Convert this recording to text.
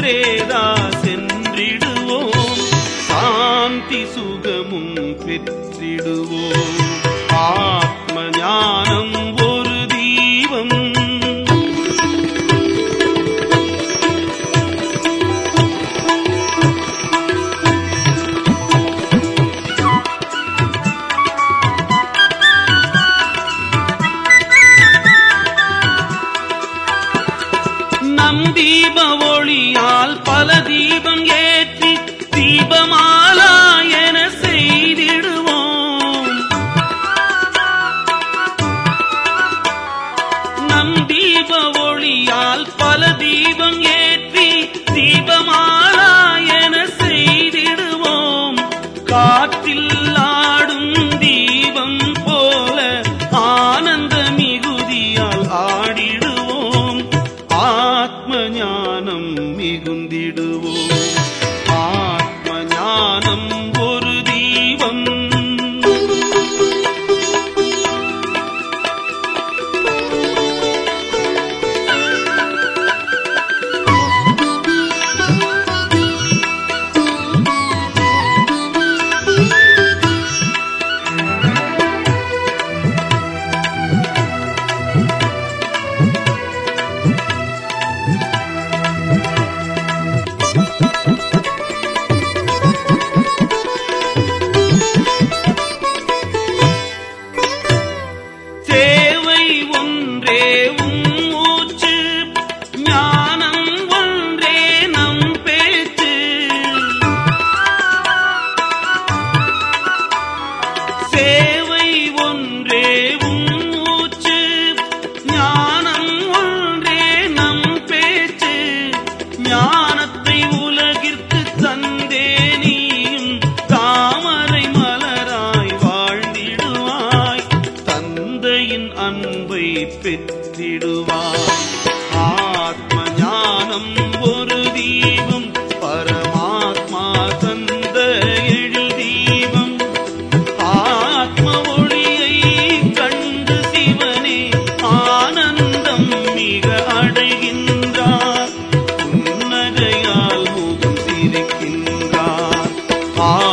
சென்றேதா சென்றிடுவோம் சாந்தி சுகமும் பெற்றிடுவோம் ஆத்ம ஞானம் ஒரு தீபம் நம் தீப ஒளியால் பல தீபம் ஏற்றி தீபமாலா என செய்திடுவோம் நம் தீப ஒளியால் பல தீபம் ஏற்றி தீபமாலா என செய்திடுவோம் காற்றில் ஆடும் தீபம் போல ஆனந்த மிகுதியால் ஆடிடுவோம் ஆத்ம ஞானம் மிகுந்திடுவோம் ஆத்ம ஞானம் ஒரு தீபம் சேவை ஒன்றே உம் மூச்சு ஞானம் ஒன்றே நம் பேச்சு சேவை ஒன்றே உம் மூச்சு ஞானம் ஒன்றே நம் பேச்சு ஞானத்தை உலகிற்கு தந்தே நீயும் தாமரை மலராய் வாழ்ந்திடுவாய் தந்தையின் அன்பை பெற்றிடுவாய் ஆத்ம ஞானம் ஒரு தீபம் பரமாத்மா தந்த எழில் தீபம் ஆத்ம ஒளியை கண்டு சிவனே ஆனந்தம் மிக அடைகின்றார் புன்னகையால் முகம் சிரிக்கின்றார்